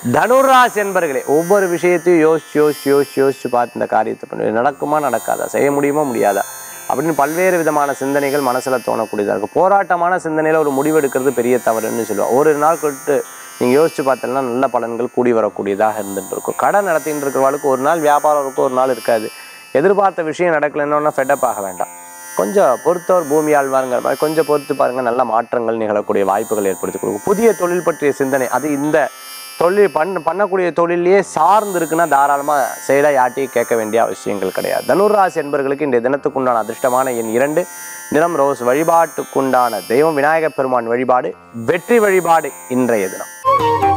தனுராசி என்பர்களே ஒவ்வொரு விஷயத்தையும் யோசிச்சு யோசிச்சு யோசிச்சு யோசிச்சு பார்த்து இந்த காரியத்தை பண்ணி நடக்குமா நடக்காதா செய்ய முடியுமா முடியாதா அப்படின்னு பல்வேறு விதமான சிந்தனைகள் மனசில் தோணக்கூடியதாக இருக்கும் போராட்டமான சிந்தனையில் ஒரு முடிவெடுக்கிறது பெரிய தவறுன்னு சொல்லுவாள் ஒரு நாள் கழித்து நீங்கள் யோசிச்சு பார்த்தீங்கன்னா நல்ல பலன்கள் கூடி வரக்கூடியதாக இருந்துட்டு இருக்கும் கடன் நடத்திட்டு இருக்கிறவளுக்கு ஒரு நாள் வியாபாரம் இருக்கும் ஒரு நாள் இருக்காது எதிர்பார்த்த விஷயம் நடக்கலைன்னா ஃபெட்டப் ஆக வேண்டாம் கொஞ்சம் பொறுத்தவர் பூமி ஆழ்வாருங்கிற மாதிரி கொஞ்சம் பொறுத்து பாருங்க நல்ல மாற்றங்கள் நிகழக்கூடிய வாய்ப்புகள் ஏற்படுத்தி கொடுக்கும் புதிய தொழில் பற்றிய சிந்தனை அது இந்த தொழில் பண்ண பண்ணக்கூடிய தொழிலையே சார்ந்து இருக்குன்னா தாராளமாக செயலாக யார்ட்டையும் கேட்க வேண்டிய அவசியங்கள் கிடையாது தனுராசி என்பவர்களுக்கு இன்றைய தினத்துக்குண்டான அதிர்ஷ்டமான எண் இரண்டு நிறம் ரோஸ் வழிபாட்டுக்குண்டான தெய்வம் விநாயகப் பெருமான் வழிபாடு வெற்றி வழிபாடு இன்றைய தினம்